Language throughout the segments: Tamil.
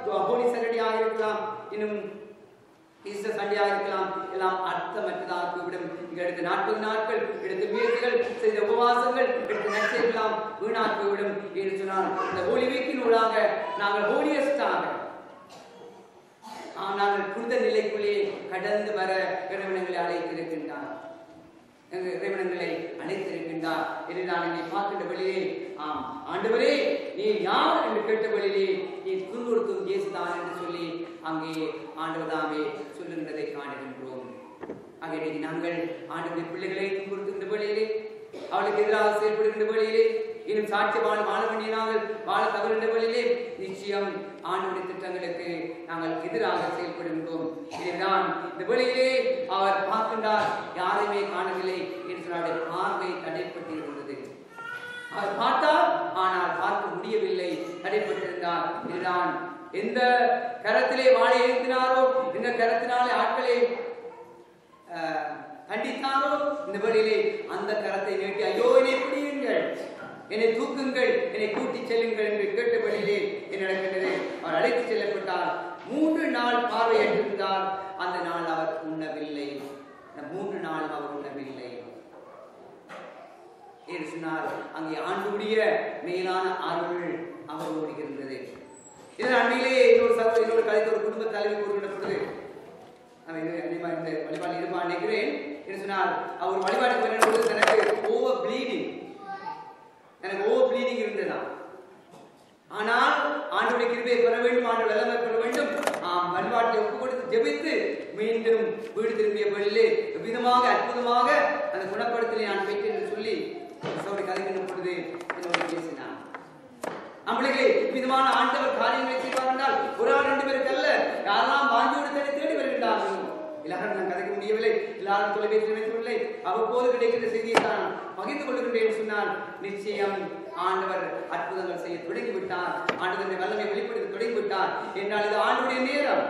ஹோலி சண்டடியாக இருக்கலாம் இன்னும் ஈஸ்டர் சண்டையாக இருக்கலாம் எல்லாம் அர்த்தமற்றதாக விடும் இங்க எடுத்த நாற்பது நாட்கள் எடுத்த முயற்சிகள் செய்த உபவாசங்கள் எடுத்த நச்சையெல்லாம் வீணாக்கி விடும் என்று சொன்னால் இந்த ஹோலி வீக்கின் ஊடாக நாங்கள் ஹோலியஸ்டாக நாங்கள் புனித நிலைக்குள்ளே கடந்து வர இறைவனங்களை அழைத்திருக்கின்றார் எங்கள் இறைவனங்களை அழைத்திருக்கின்றார் என்று நான் என்னை பார்க்கின்ற வழியே ஆம் ஆண்டவரே நீ யார் என்று கேட்ட வழியிலே நீ துன்புறுத்தும் இயேசுதான் என்று சொல்லி அங்கே ஆண்டவர் தாமே சொல்லுகின்றதை காணுகின்றோம் ஆக இன்னைக்கு நாங்கள் ஆண்டவருடைய பிள்ளைகளை துன்புறுத்துகின்ற வழியிலே அவளுக்கு எதிராக செயல்படுகின்ற வழியிலே இன்னும் சாட்சி வாழ வாழ வேண்டிய நாங்கள் வாழ தவறுகின்ற வழியிலே நிச்சயம் ஆண்டுடைய திட்டங்களுக்கு நாங்கள் எதிராக செயல்படுகின்றோம் இதுதான் இந்த வழியிலே அவர் பார்க்கின்றார் யாரையுமே காணவில்லை என்று அவருடைய பார்வை தடைப்பட்டு இருந்தது அவர் பார்த்தார் ஆனால் பார்க்க முடியவில்லை தடைப்பட்டிருந்தார் இதுதான் எந்த கரத்திலே வாழை ஏந்தினாரோ எந்த கரத்தினாலே ஆட்களை அஹ், கண்டித்தாரோ இந்த வழியிலே அந்த கரத்தை நீட்டி ஐயோ என்னை பிடியுங்கள் என்னை தூக்குங்கள் என்னை கூட்டி செல்லுங்கள் என்று கேட்ட வழியிலே என்ன நடக்கின்றது அவர் அழைத்து செல்லப்பட்டார் மூன்று நாள் பார்வையிட்டிருந்தார் அந்த நாள் அவர் உண்ணவில்லை அந்த மூன்று நாள் அவர் உண்ணவில்லை என்று சொன்னார் அங்கே ஆண்டுடைய மேலான அருள் அவரோடு இருந்தது இதன் அண்மையிலே இன்னொரு சகோதரி இன்னொரு கதைத்து ஒரு குடும்ப தலைவி கூறுகின்ற பொழுது அவன் இது அதிகமா இந்த வழிபாடு இருப்பான் நினைக்கிறேன் என்று சொன்னார் அவர் வழிபாடு பண்ணுற பொழுது எனக்கு ஓவர் ப்ளீடிங் எனக்கு ஓவர் ப்ளீடிங் இருந்ததுதான் ஆனால் ஆண்டுடைய கிருபையை பெற வேண்டும் ஆண்டு வல்லமை பெற வேண்டும் ஆம் வழிபாட்டை ஒப்பு கொடுத்து ஜெபித்து மீண்டும் வீடு திரும்பிய வழியிலே விதமாக அற்புதமாக அந்த குணப்படுத்தலை நான் பெற்றேன் என்று சொல்லி சோடி கதைக்கின்ற பொழுது என்னோடு பேசினான் நம்மளுக்கு விதமான ஆண்டவர் காரியங்களை செய்வார் என்றால் ஒரு ஆள் ரெண்டு பேருக்கு அல்ல யாரெல்லாம் வாங்கியோடு தேடி தேடி வருகின்றார்கள் எல்லாரும் நான் கதைக்க முடியவில்லை எல்லாரும் தொலைபேசி நினைக்கவில்லை அவ்வப்போது கிடைக்கின்ற செய்தியை தான் பகிர்ந்து கொள்கின்றேன் சொன்னால் நிச்சயம் ஆண்டவர் அற்புதங்கள் செய்ய தொடங்கி விட்டார் ஆண்டவருடைய வல்லமை வெளிப்படுத்த தொடங்கி விட்டார் என்றால் இது ஆண்டுடைய நேரம்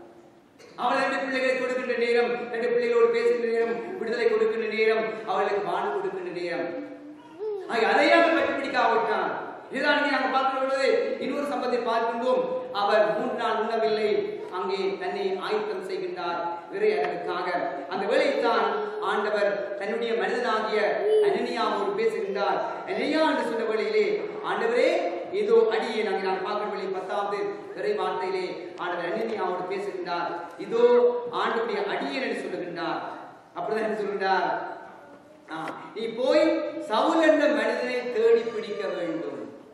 அவள் ரெண்டு பிள்ளைகளை கொடுக்கின்ற நேரம் ரெண்டு பிள்ளைகளோடு பேசுகின்ற நேரம் விடுதலை கொடுக்கின்ற நேரம் அவளுக்கு வாழ்வு கொடுக்கின்ற நேரம் ஆக, அதையே அவர் கண்டுபிடிக்காவிட்டார் இதுதான் இங்கே நாங்கள் பார்க்கிற பொழுது இன்னொரு சம்பத்தை பார்க்கின்றோம் அவர் மூன்று நாள் உண்ணவில்லை அங்கே தன்னை ஆயத்தம் செய்கின்றார் விரை அதற்காக அந்த வேளைத்தான் ஆண்டவர் தன்னுடைய மனிதனாகிய அனனியாவோடு பேசுகின்றார் அனனியா என்று சொன்ன வேளையிலே ஆண்டவரே இதோ அடியே நாங்கள் நான் பார்க்கிற வேளையில் பத்தாவது விரை வார்த்தையிலே ஆண்டவர் அனனியாவோடு பேசுகின்றார் இதோ ஆண்டவருடைய அடியேன் என்று சொல்லுகின்றார் அப்படிதான் என்ன சொல்கின்றார் ஆ, நீ போய் சவுல் என்ற மனிதனை தேடி பிடிக்க வேண்டும்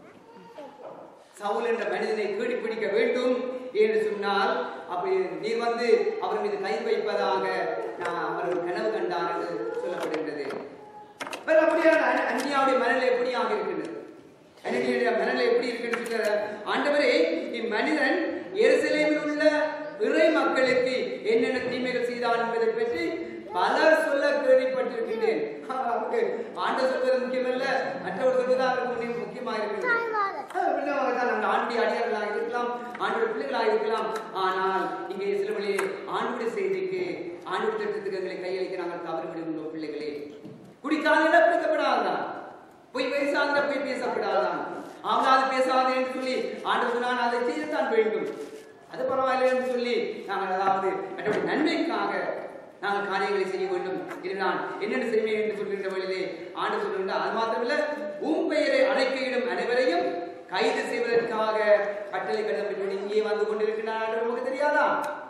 சவுல் என்ற மனிதனை தேடி பிடிக்க வேண்டும் என்று சொன்னால் அப்படி நீர் வந்து அவர் மீது கை வைப்பதாக நான் அவர் ஒரு கனவு கண்டார் என்று சொல்லப்படுகின்றது வேற அப்படியான அன்- அந்நியாவுடைய மனநிலை எப்படியாக இருக்கின்றது அந்நியுடைய மனநிலை எப்படி இருக்குன்னு சொல்ற ஆண்டவரே இம்மனிதன் எருசலேமில் உள்ள இறை மக்களுக்கு என்னென்ன தீமைகள் செய்தான் என்பதை பற்றி பலர் சொல்ல கேள்விப்பட்டிருக்கின்றேன் அவருக்கு ஆண்டவர் சொல்வது முக்கியமல்ல மற்றவர் சொல்வது அவருக்கு முக்கியமாக இருக்கிறது பிள்ளைகளாக நாங்கள் ஆண்டி அடியார்களாக இருக்கலாம் ஆண்டோட பிள்ளைகளாக இருக்கலாம் ஆனால் இங்கே சில வழியே ஆண்டுடைய செய்திக்கு ஆண்டு திட்டத்துக்கு எங்களை கையளிக்க நாங்கள் தவறு விடுகின்றோம் பிள்ளைகளே குடிக்காத பிடிக்கப்படாதான் பொய் பேசாத பொய் பேசப்படாதான் ஆகாது பேசாதே என்று சொல்லி ஆண்டு சொன்னால் அதை செய்யத்தான் வேண்டும் அது பரவாயில்லை என்று சொல்லி நாங்கள் அதாவது மற்றபடி நன்மைக்காக நாங்கள் காரியங்களை செய்ய வேண்டும் இதுதான் என்னென்ன செய்வேன் என்று சொல்கின்ற வழியிலே ஆண்டு சொல்கின்ற அது மாத்திரமல்ல உன் பெயரை அழைக்கையிடும் அனைவரையும் கைது செய்வதற்காக கட்டளை கடிதம் பெற்று இங்கே வந்து கொண்டிருக்கிறார் என்று நமக்கு தெரியாதா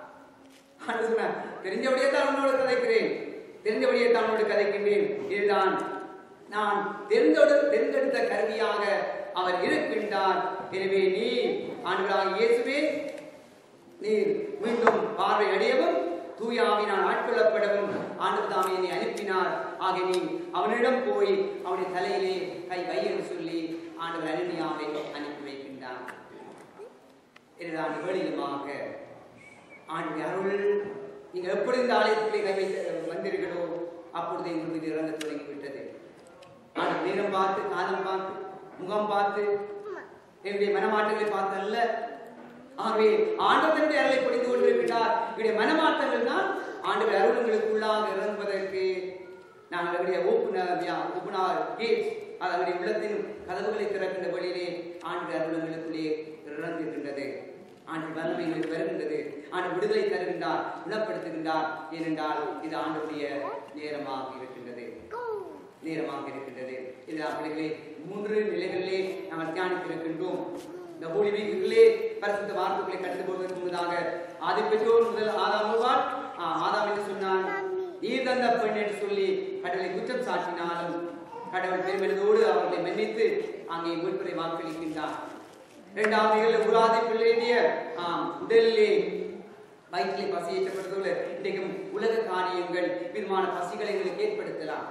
ஆண்டு சொன்னார் தெரிஞ்சபடியே தான் உன்னோடு கதைக்கிறேன் தெரிஞ்சபடியே தான் உன்னோடு கதைக்கின்றேன் இதுதான் நான் தெரிந்தெடு தெரிந்தெடுத்த கருவியாக அவர் இருக்கின்றார் எனவே நீ ஆண்டுகளாக இயேசுவே நீர் மீண்டும் பார்வை அடையவும் தூயாவினால் ஆட்கொள்ளப்படவும் ஆண்டு தாமே என்னை அனுப்பினார் ஆக நீ அவனிடம் போய் அவனுடைய தலையிலே கை வை என்று சொல்லி ஆண்டவர் அனுப்பியாவை அனுப்பி வைக்கின்றார் இதுதான் நிகழிலுமாக ஆண்டு அருள் நீங்கள் எப்படி இந்த ஆலயத்திலே கை வைத்து வந்தீர்களோ அப்பொழுது எங்கள் மீது இறங்க தொடங்கிவிட்டது ஆண்டு நேரம் பார்த்து காலம் பார்த்து முகம் பார்த்து என்னுடைய மனமாற்றங்களை பார்த்து அல்ல ஆகவே ஆண்டவனுடைய அருளை பொழிந்து கொண்டிருக்கிறார் இவருடைய மனமாற்றங்கள் தான் ஆண்டவர் அருளுங்களுக்குள்ளாக இறங்குவதற்கு நாங்கள் அவருடைய ஓப்புனர் ஓப்புனார் கேட்ஸ் அவருடைய உள்ளத்தின் கதவுகளை திறக்கின்ற வழியிலே ஆண்டு அருளங்களுக்குள்ளே இறங்குகின்றது ஆண்டு வல்லமை எங்களுக்கு வருகின்றது ஆண்டு விடுதலை தருகின்றார் குணப்படுத்துகின்றார் ஏனென்றால் இது ஆண்டுடைய நேரமாக இருக்கின்றது நேரமாக இருக்கின்றது இது அப்படிகளே மூன்று நிலைகளிலே நாங்கள் தியானித்திருக்கின்றோம் இந்த ஹோலி வீக்குகளே பரிசுத்த வார்த்தைகளை கடந்து போவதற்கு முன்னதாக ஆதி பெற்றோர் முதல் ஆதாம் முதல், ஆ, ஆதாம் என்று சொன்னான் நீர் தந்த பெண் என்று சொல்லி கடவுளை குற்றம் சாட்டினாலும் கடவுள் பெருமெனதோடு அவர்களை மன்னித்து அங்கே மீட்பரை வாக்களிக்கின்றார் இரண்டாவது நிகழ்வு உராதி பிள்ளையுடைய ஆம், உடலிலே வயிற்றிலே பசி ஏற்றப்படுவதோடு இன்றைக்கும் உலக காரியங்கள் விதமான பசிகளை எங்களுக்கு ஏற்படுத்தலாம்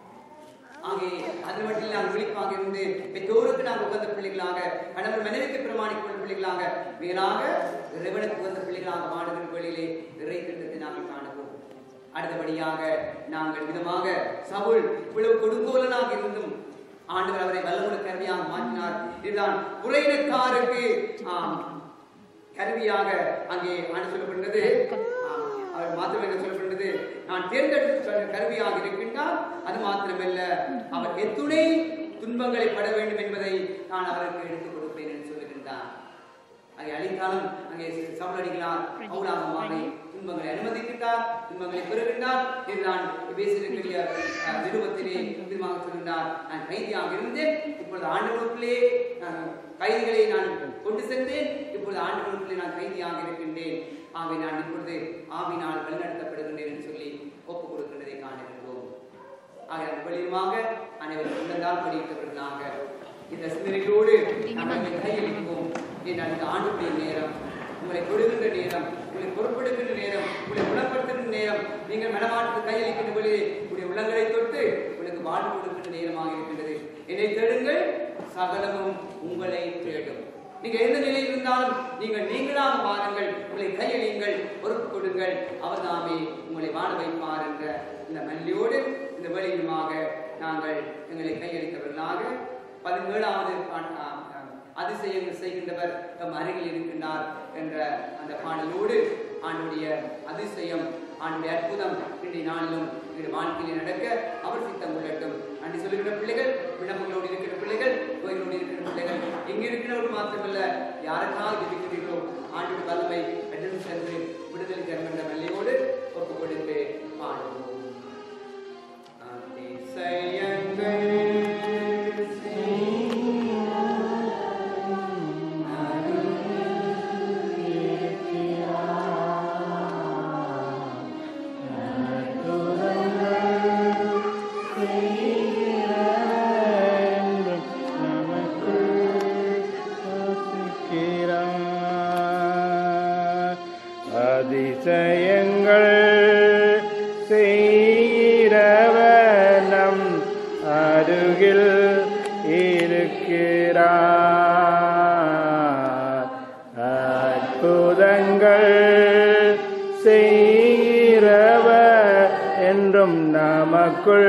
ஆகவே அது மட்டும் இல்லை நாங்கள் விழிப்பாக இருந்து பெற்றோருக்கு நாங்கள் உகந்த பிள்ளைகளாக கணவன் மனைவிக்கு பிரமாணிக்கும் பிள்ளைகளாக மேலாக இறைவனுக்கு உகந்த பிள்ளைகளாக வாடுகிற வழியிலே இறை திட்டத்தை நாங்கள் காணுவோம் அடுத்தபடியாக நாங்கள் விதமாக சவுல் இவ்வளவு கொடுங்கோலனாக இருந்தும் ஆண்டவர் அவரை வல்லமுள்ள கருவியாக மாற்றினார் இதுதான் உரையினக்காருக்கு ஆம், கருவியாக அங்கே ஆண்டு சொல்லப்படுகிறது ஆம், அவர் மாத்திரம் என்ன சொல்லப்படுகிறது நான் தேர்ந்தெடுத்த கருவியாக இருக்கின்றார் அது மாத்திரமல்ல அவர் எத்துணை துன்பங்களை பட வேண்டும் என்பதை நான் அவருக்கு எடுத்துக் கொடுப்பேன் என்று சொல்லுகின்றார் அதை அழித்தாலும் அங்கே சவுளடிகளார் பவுலாக மாறி துன்பங்களை அனுமதிக்கின்றார் துன்பங்களை பெறுகின்றார் என்று நான் பேசியிருக்கிற அஹ், நிருபத்திலே விதமாக சொல்கின்றார் நான் கைதியாக இருந்தேன் இப்பொழுது ஆண்டவருக்குள்ளே நான் கைதிகளை நான் கொண்டு சென்றேன் இப்பொழுது ஆண்டவருக்குள்ளே நான் கைதியாக இருக்கின்றேன் ஆகவே நான் இப்பொழுது ஆவினால் வழிநடத்தப்படுகின்றேன் என்று சொல்லி ஒப்புக் கொடுக்கின்றதை காணுகின்றோம் ஆக வெளியுமாக அனைவரும் உள்ளந்தால் படித்தவர்களாக இந்த சிந்தனைகளோடு நாங்கள் கையளிப்போம் என்றால் இந்த ஆண்டுடைய நேரம் உங்களை கொடுக்கின்ற நேரம் உங்களை பொறுப்பெடுக்கின்ற நேரம் உங்களை குணப்படுத்துகின்ற நேரம் நீங்கள் மனமாற்று கையளிக்கின்ற பொழுது உங்களுடைய உள்ளங்களை தொட்டு உங்களுக்கு வாழ்வு கொடுக்கின்ற நேரமாக இருக்கின்றது என்னை தேடுங்கள் சகலமும் உங்களை தேடும் நீங்க எந்த நிலையில் இருந்தாலும் நீங்கள் நீங்களாக மாறுங்கள் உங்களை கையளியுங்கள் பொறுப்பு கொடுங்கள் அவர் தாமே உங்களை வாழ வைப்பார் என்ற இந்த மல்லியோடு இந்த வழியுமாக நாங்கள் எங்களை கையளித்தவர்களாக பதினேழாவது பாட்- ஆ, ஆ, அதிசயங்கள் செய்கின்றவர் தம் அருகில் இருக்கின்றார் என்ற அந்த பாடலோடு ஆண்டுடைய அதிசயம் ஆண்டுடைய அற்புதம் இன்றைய நாளிலும் எங்களுடைய வாழ்க்கையில் நடக்க அவர் சித்தம் உள்ளட்டும் அன்றி சொல்லுகிற பிள்ளைகள் விண்ணப்பங்களோடு இருக்கிற பிள்ளைகள் கோயிலோடு இருக்கிற பிள்ளைகள் எங்க இருக்கிறவர்கள் மாத்திரமல்ல யாருக்காக இருக்கிறீர்களோ ஆண்டு வல்லமை கடன் சென்று விடுதலை தரும் என்ற வெள்ளையோடு ஒப்புக் கொடுத்து பாடுவோம் அதிசயங்கள் அதிசயங்கள் செய்கிறவர் நம் அருகில் இருக்கிறார் அற்புதங்கள் செய்கிறவர் என்றும் நமக்குள்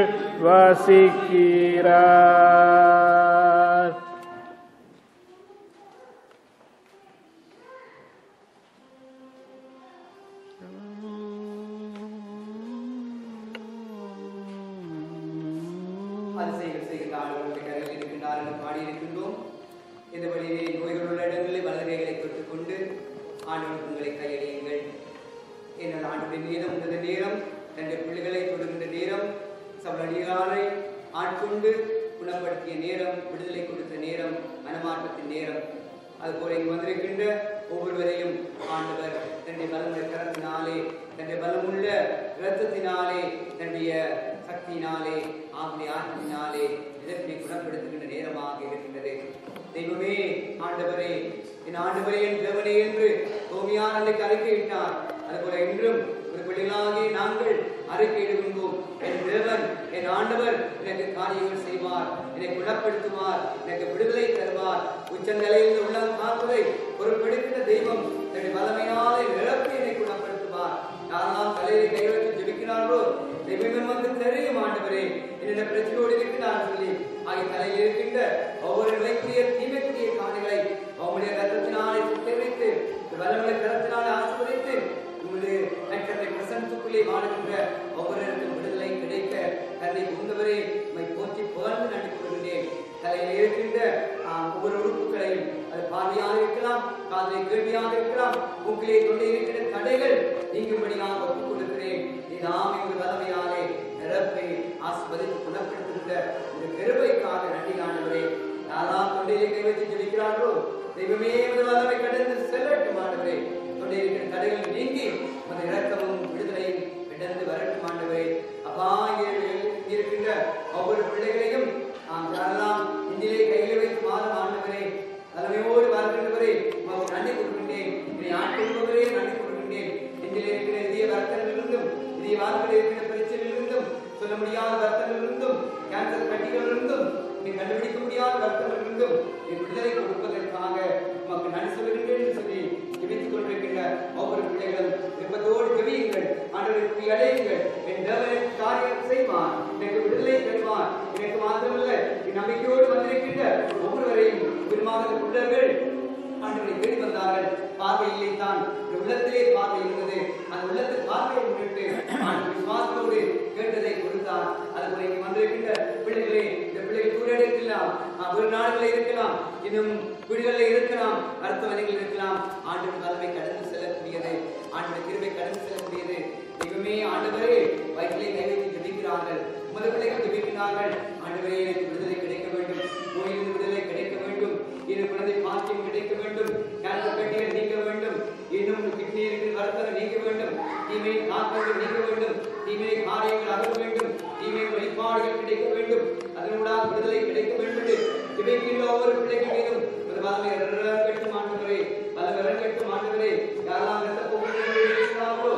வசிக்கிறார் அதிசயங்கள் செய்கின்ற ஆளுநர்களுடைய கரையில் இருக்கின்றார் என்று பாடியிருக்கின்றோம் இந்த வழியிலே நோய்கள் உள்ள இடங்களில் வலதுகைகளை தொட்டுக்கொண்டு ஆண்டவருக்கு உங்களை கையடியுங்கள் என்னோட ஆண்டுடைய நேரம் இந்த நேரம் தன்னுடைய பிள்ளைகளை தொடுகின்ற நேரம் சபலடியாரை ஆட்கொண்டு குணப்படுத்திய நேரம் விடுதலை கொடுத்த நேரம் மனமாற்றத்தின் நேரம் அதுபோல இங்கு வந்திருக்கின்ற ஒவ்வொருவரையும் ஆண்டவர் தன்னுடைய பலமுள்ள கரத்தினாலே தன்னுடைய பலமுள்ள இரத்தத்தினாலே தன்னுடைய சக்தியினாலே ஆகுடைய ஆற்றலினாலே இதற்கை குணப்படுத்துகின்ற நேரமாக இருக்கின்றது தெய்வமே ஆண்டவரே என் ஆண்டவரே என் தேவனே என்று கோமியார் அன்றைக்கு அறிக்கையிட்டார் அதுபோல இன்றும் ஒரு பிள்ளைகளாகிய நாங்கள் அறிக்கையிடுகின்றோம் என் தேவன் என் ஆண்டவர் எனக்கு காரியங்கள் செய்வார் என்னை குணப்படுத்துவார் எனக்கு விடுதலை தருவார் உச்சநிலையில் உள்ள காப்பதை பொறுப்பெடுக்கிற தெய்வம் தன்னுடைய வல்லமையாலே நிரப்பி என்னை குணப்படுத்துவார் யாரெல்லாம் தலையை கை வைத்து ஜெபிக்கிறார்களோ தெய்வம் வந்து தெரியும் ஆண்டவரே என்னென்ன பிரச்சனையோடு இருக்கிறார் சொல்லி ஆகிய தலையில் இருக்கின்ற ஒவ்வொரு நிலைக்குரிய தீமைக்குரிய காரியங்களை அவங்களுடைய ரத்தத்தினாலே சுத்தரித்து வல்லமுள்ள கரத்தினாலே ஆசிர்வதித்து உமது நட்சத்திர பிரசனத்துக்குள்ளே வாழுகின்ற ஒவ்வொருவருக்கும் விடுதலை கிடைக்க தன்னை உந்தவரே உம்மை போற்றி புகழ்ந்து நன்றி கூறுகின்றேன் தலையில் இருக்கின்ற ஆஹ், ஒவ்வொரு உறுப்புகளையும் அது பார்வையாக இருக்கலாம் காதலை கேட்டு கேள்வியாக இருக்கலாம் உங்களே கொண்டு இருக்கிற தடைகள் நீங்கும்படியாக ஒப்புக் கொடுக்கிறேன் நீதாம் எங்கள் வல்லமையாலே நிரப்பை ஆஸ்வதித்து குணப்படுத்துகின்ற இந்த பெருமைக்காக நன்றி ஆண்டவரே யாரெல்லாம் தொண்டையிலே கை வச்சு ஜெபிக்கிறார்களோ தெய்வமே உமது வல்லமை கடந்து செல்லட்டும் ஆண்டவரே தொண்டை இருக்கிற தடைகள் நீங்கி உமது இரக்கமும் விடுதலையும் கடந்து வரட்டும் ஆண்டவரே அப்பா இங்கே இங்கே இருக்கின்ற ஒவ்வொரு பிள்ளைகளையும் நாம் யாரெல்லாம் இந்தியிலே கையில வைத்து மாறும் ஆண்டவரே தலைமையோடு வருகின்றவரே உமக்கு நன்றி கொடுக்கின்றேன் இதை ஆட்கொள்பவரே நன்றி கொடுக்கின்றேன் இந்தியிலே இருக்கிற இதய வருத்தங்களிலிருந்தும் இதய வாழ்க்கையில் இருக்கிற பிரச்சனையிலிருந்தும் சொல்ல முடியாத வருத்தங்களிலிருந்தும் கேன்சர் கட்டிகளிலிருந்தும் நீ கண்டுபிடிக்க முடியாத வருத்தங்களிலிருந்தும் நீ விடுதலை கொடுப்பதற்காக உமக்கு நன்றி சொல்லுகின்றேன் என்று சொல்லி ஜெபித்துக் கொண்டிருக்கின்ற ஒவ்வொரு பிள்ளைகளும் விருப்பத்தோடு ஜெபியுங்கள் ஆண்டவருக்கு அடையுங்கள் என் தேவன் காரியம் செய்வான் எனக்கு விடுதலை தருவான் எனக்கு மாத்திரமல்ல என் நம்பிக்கையோடு வந்திருக்கின்ற ஒவ்வொருவரையும் விரும்பாத உள்ளவர்கள் ஆண்டவரை தேடி வந்தார்கள் பார்வை இல்லை தான் இந்த உள்ளத்திலே பார்வை இருந்தது அந்த உள்ளத்தில் பார்வையை முன்னிட்டு ஆண்டவர் விசுவாசத்தோடு கேட்டதை கொடுத்தார் அதுபோல இங்கே வந்திருக்கின்ற பிள்ளைகளே இந்த பிள்ளைகள் கூட இருக்கலாம் ஆஹ், ஒரு நாடுகளில் இருக்கலாம் இன்னும் வீடுகளில் இருக்கலாம் மருத்துவமனைகள் இருக்கலாம் ஆண்டவர் தலைமை கடந்து செல்லக்கூடியது ஆண்டவர் கிருபை கடந்து செல்லக்கூடியது தெய்வமே ஆண்டவரே வயிற்றிலே கை வைத்து ஜெபிக்கிறார்கள் உமது பிள்ளைகள் ஜெபிக்கிறார்கள் ஆண்டவரே எனக்கு விடுதலை கிடைக்க வேண்டும் நோயிலிருந்து விடுதலை கிடைக்க வேண்டும் இரு குழந்தை பாக்கியம் கிடைக்க வேண்டும் கேன்சர் கட்டிகள் நீக்க வேண்டும் இன்னும் கிட்னி இருக்கிற வருத்தம் நீக்க வேண்டும் தீமை தாக்கங்கள் நீக்க வேண்டும் தீமை காரியங்கள் அகல வேண்டும் தீமை வழிபாடுகள் கிடைக்க வேண்டும் அதனூடாக விடுதலை கிடைக்க வேண்டும் என்று ஜெபிக்கின்ற ஒவ்வொரு பிள்ளைகள் மீதும் ஒரு வல்லமை இறங்கட்டும் ஆண்டவரே வல்லமை இறங்கட்டும் ஆண்டவரே யாரெல்லாம் இரத்த போக்குவரத்து இருக்கிறார்களோ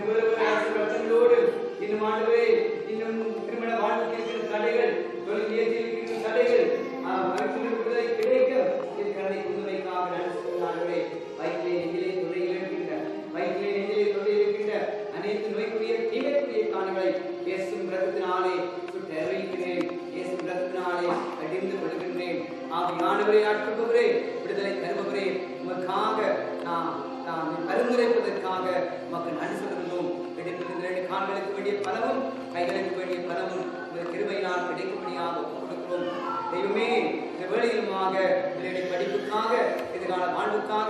ரத்தங்களோடு இன்னும் ஆண்டவரே இன்னும் திருமண வாழ்வுக்கு இருக்கிற தடைகள் தொழில் முயற்சியில் இருக்கிற தடைகள் ஆஹ், வயிற்றில் விடுதலை கிடைக்க இது கருணை புதுமைக்காக நன்றி சொல்கிறார்களே வயிற்றிலே நெஞ்சிலே தொல்லைகள் இருக்கின்ற வயிற்றிலே நெஞ்சிலே தொல்லை இருக்கின்ற அனைத்து நோய்க்குரிய தீமைக்குரிய காணுகளை இயேசுவின் ரத்தத்தினாலே சுட்டு அறிவிக்கிறேன் இயேசுவின் ரத்தத்தினாலே கடிந்து கொள்கின்றேன் ஆவியானவரே ஆட்கொள்பவரே விடுதலை தருபவரே உமக்காக நாம் நாம் பரிந்துரைப்பதற்காக மக்கள் நன்றி சொல்கின்றோம் கிடைக்கின்ற ரெண்டு கால்களுக்கு வேண்டிய பலமும் கைகளுக்கு வேண்டிய பலமும் இந்த கிருபையினால் கிடைக்கும்படியாக ஒப்புக் கொடுக்கிறோம் தெய்வமே இந்த வேலையிலுமாக பிள்ளைகளுடைய படிப்புக்காக எதிர்கால வாழ்வுக்காக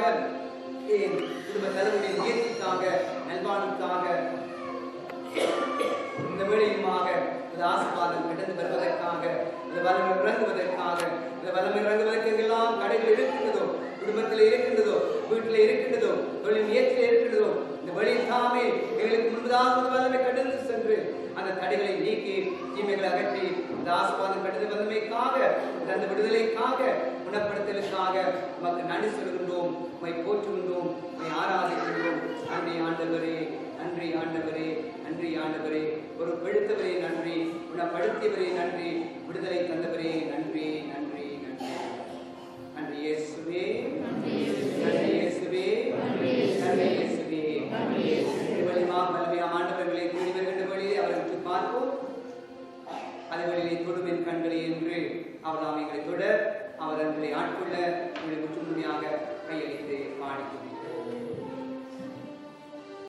என் குடும்ப தலைவருடைய முயற்சிக்காக நல்வாழ்வுக்காக இந்த வேளையுமாக இந்த ஆசீர்வாதம் கடந்து வருவதற்காக இந்த வரம் இறங்குவதற்காக இந்த வரம் இறங்குவதற்கு எங்கெல்லாம் கடைகள் இருக்கின்றதோ குடும்பத்தில் இருக்கின்றதோ வீட்டில் இருக்கின்றதோ தொழில் முயற்சியில் இருக்கின்றதோ இந்த வழி தாமே எங்களுக்கு முன்பதாக ஒரு வல்லமை கடந்து சென்று அந்த தடைகளை நீக்கி தீமைகளை அகற்றி இந்த ஆசீர்வாதம் கடந்து வந்தமைக்காக அந்த விடுதலைக்காக குணப்படுத்தலுக்காக நமக்கு நன்றி சொல்கின்றோம் உம்மை போற்றுகின்றோம் உம்மை ஆராதிக்கின்றோம் நன்றி ஆண்டவரே நன்றி ஆண்டவரே நன்றி ஆண்டவரே ஒரு படுத்தவரே நன்றி குணப்படுத்தியவரே நன்றி விடுதலை தந்தவரே நன்றி நன்றி நன்றி நன்றி இயேசுவே நன்றி இயேசுவே நன்றி இயேசுவே திருவள்ளிமா பல்வியா ஆண்டவர்களை தேடி வருகின்ற வழியை அவர்களுக்கு பார்ப்போம் அது வழியிலே தொடுவின் கண்களே என்று அவர் நாம் எங்களை தொட அவர் எங்களை ஆட்கொள்ள எங்களை முற்றுமுடியாக கையளித்து பாடிக்கொண்டிருக்கிறார்